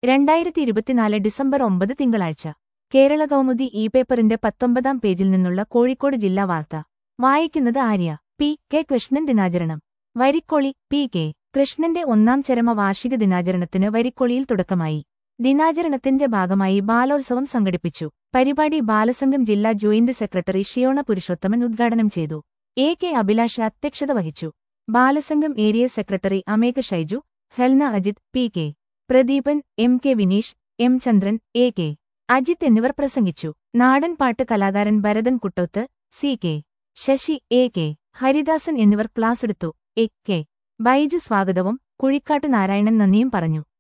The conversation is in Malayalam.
രണ്ടായിരത്തി ഇരുപത്തിനാല് ഡിസംബർ ഒമ്പത് തിങ്കളാഴ്ച കേരള കൗമുദി ഇ പേപ്പറിന്റെ പത്തൊമ്പതാം പേജിൽ നിന്നുള്ള കോഴിക്കോട് ജില്ലാ വാർത്ത വായിക്കുന്നത് ആര്യ പി കെ കൃഷ്ണൻ ദിനാചരണം വരിക്കൊളി പി കെ കൃഷ്ണന്റെ ഒന്നാം ചരമ വാർഷിക ദിനാചരണത്തിന് വരിക്കൊളിയിൽ തുടക്കമായി ദിനാചരണത്തിന്റെ ഭാഗമായി ബാലോത്സവം സംഘടിപ്പിച്ചു പരിപാടി ബാലസംഘം ജില്ലാ ജോയിന്റ് സെക്രട്ടറി ഷിയോണ പുരുഷോത്തമൻ ഉദ്ഘാടനം ചെയ്തു എ കെ അഭിലാഷ് അധ്യക്ഷത വഹിച്ചു Balasangham area secretary Ameka Shaiju Helna Ajith P K Pradeepan M K Vineesh M Chandran A K Ajith എന്നിവർ പ്രസംഗിച്ചു നാടൻ പാട്ട് കലാകാരൻ Bharathan Kuttoth C K Sasi A K Haridasan എന്നിവർ ക്ലാസ്സെടുത്തു എ കെ ബൈജു സ്വാഗതവും കുഴിക്കാട്ട് നാരായണൻ നന്ദിയും പറഞ്ഞു